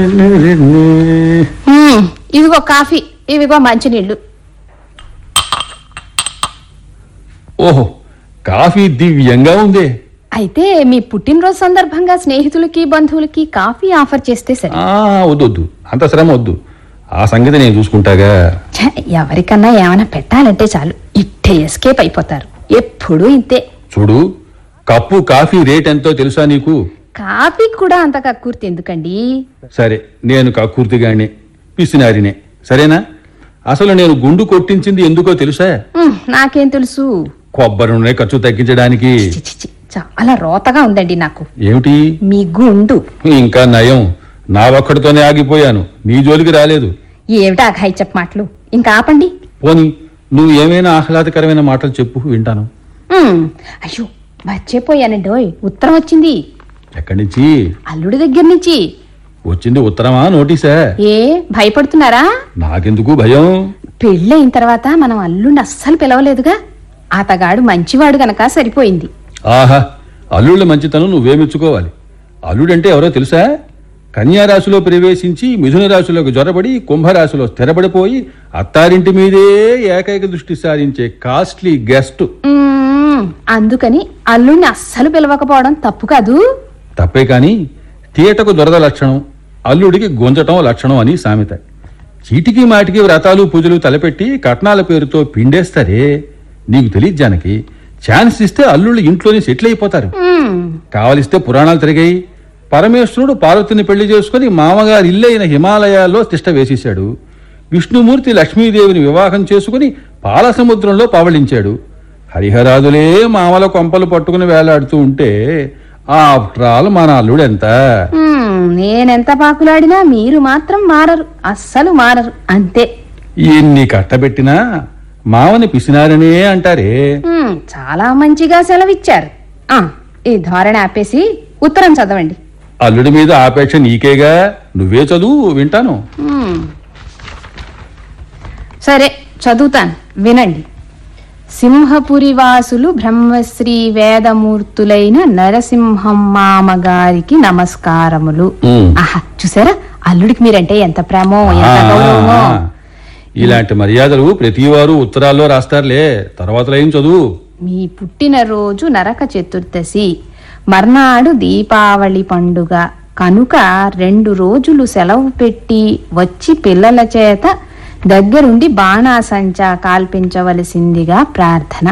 హ్మ్, ఇవిగో కాఫీ ఇవిగో మంచినీళ్ళు ఓహో కాఫీ దివ్యంగా ఉంది అయితే మీ పుట్టినరోజు సందర్భంగా స్నేహితులకి బంధువులకి కాఫీ ఆఫర్ చేస్తే సరే ఆ వద్దు వద్దు అంత శ్రమ వద్దు ఆ సంగతి నేను చూసుకుంటాగా ఛ, ఎవరికన్నా ఏమైనా పెట్టాలంటే చాలు ఇట్టే ఎస్కేప్ అయిపోతారు ఎప్పుడూ ఇంతే చూడు కప్పు కాఫీ రేట్ ఎంతో తెలుసా నీకు కాఫీ కూడా అంత కక్కుర్తి ఎందుకండి సరే నేను కక్కుర్తిగానే పిసినారినే సరేనా అసలు నేను గుండు కొట్టించింది ఎందుకో తెలుసా హ్మ్, నాకేం తెలుసు కొబ్బరి నూనె ఖర్చు తగ్గించడానికి చి, చి, చి, చాలా రోతగా ఉందండి నాకు ఏమిటి మీ గుండు ఇంకా నయం నా ఒక్కడితోనే ఆగిపోయాను నీ జోలికి రాలేదు ఏమిటా ఘాయిచప్ మాటలు ఇంకా ఆపండి పోని నువ్వు ఏమైనా ఆహ్లాదకరమైన మాటలు చెప్పు వింటాను హ్మ్, అయ్యో మర్చిపోయానండి ఓయ్ ఉత్తరం వచ్చింది ఎక్కడి నుంచి అల్లుడి దగ్గర నుంచి వచ్చింది ఉత్తరమా నోటీసా ఏ భయపడుతున్నారా నాకెందుకు భయం పెళ్ళయిన తర్వాత మనం అల్లుడిని అస్సలు పిలవలేదుగా అతగాడు మంచివాడు గనక సరిపోయింది ఆహా అల్లుళ్ళ మంచితనం నువ్వే మెచ్చుకోవాలి అల్లుడంటే ఎవరో తెలుసా కన్యా రాశిలో ప్రవేశించి మిథున రాశిలోకి జ్వరబడి కుంభరాశిలో స్థిరపడిపోయి అత్తారింటి మీదే ఏకైక దృష్టి సారించే కాస్ట్లీ గెస్ట్ మ్మ్, అందుకని అల్లుడిని అస్సలు పిలవకపోవడం తప్పు కాదు తప్పే కాని తీయటకు దొరద లక్షణం అల్లుడికి గుంజటం లక్షణం అని సామెత చీటికి మాటికి వ్రతాలు పూజలు తలపెట్టి కట్నాల పేరుతో పిండేస్తారే నీకు తెలియదు జానకి ఛాన్స్ ఇస్తే అల్లుళ్ళు ఇంట్లోనే సెటిల్ అయిపోతారు మ్మ్, కావలిస్తే పురాణాలు తిరిగాయి పరమేశ్వరుడు పార్వతిని పెళ్లి చేసుకుని మామగారి ఇల్లైన హిమాలయాల్లో తిష్ట వేసేశాడు విష్ణుమూర్తి లక్ష్మీదేవిని వివాహం చేసుకుని పాలసముద్రంలో పవళించాడు హరిహరాదులే మామల కొంపలు పట్టుకుని వేలాడుతూ ఉంటే ఆఫ్టర్ ఆల్ మన అల్లుడెంత మ్మ్, నేనెంత పాకులాడినా మీరు మాత్రం మారరు అస్సలు మారరు అంతే ఎన్ని కట్టబెట్టినా మామని పిసినారనే అంటారే మ్మ్, చాలా మంచిగా సెలవిచ్చారు ఆ, ఈ ధోరణి ఆపేసి ఉత్తరం చదవండి అల్లుడి మీద ఆపేక్ష నీకేగా నువ్వే చదువు వింటాను మ్మ్. సరే చదువుతాను వినండి సింహపురి వాసులు బ్రహ్మశ్రీ వేదమూర్తులైన నరసింహం మామగారికి నమస్కారములు మ్మ్. ఆహా చూసారా అల్లుడికి మీరంటే ఎంత ప్రేమో ఎంత ఆ, గౌరవమో ఇలాంటి మర్యాదలు ప్రతివారు ఉత్తరాల్లో రాస్తారులే తర్వాత లైన్ చదువు మీ పుట్టినరోజు నరక చతుర్దశి మర్నాడు దీపావళి పండుగ కనుక రెండు రోజులు సెలవు పెట్టి వచ్చి పిల్లల చేత దగ్గరుండి బాణాసంచా కాల్పించవలసిందిగా ప్రార్థన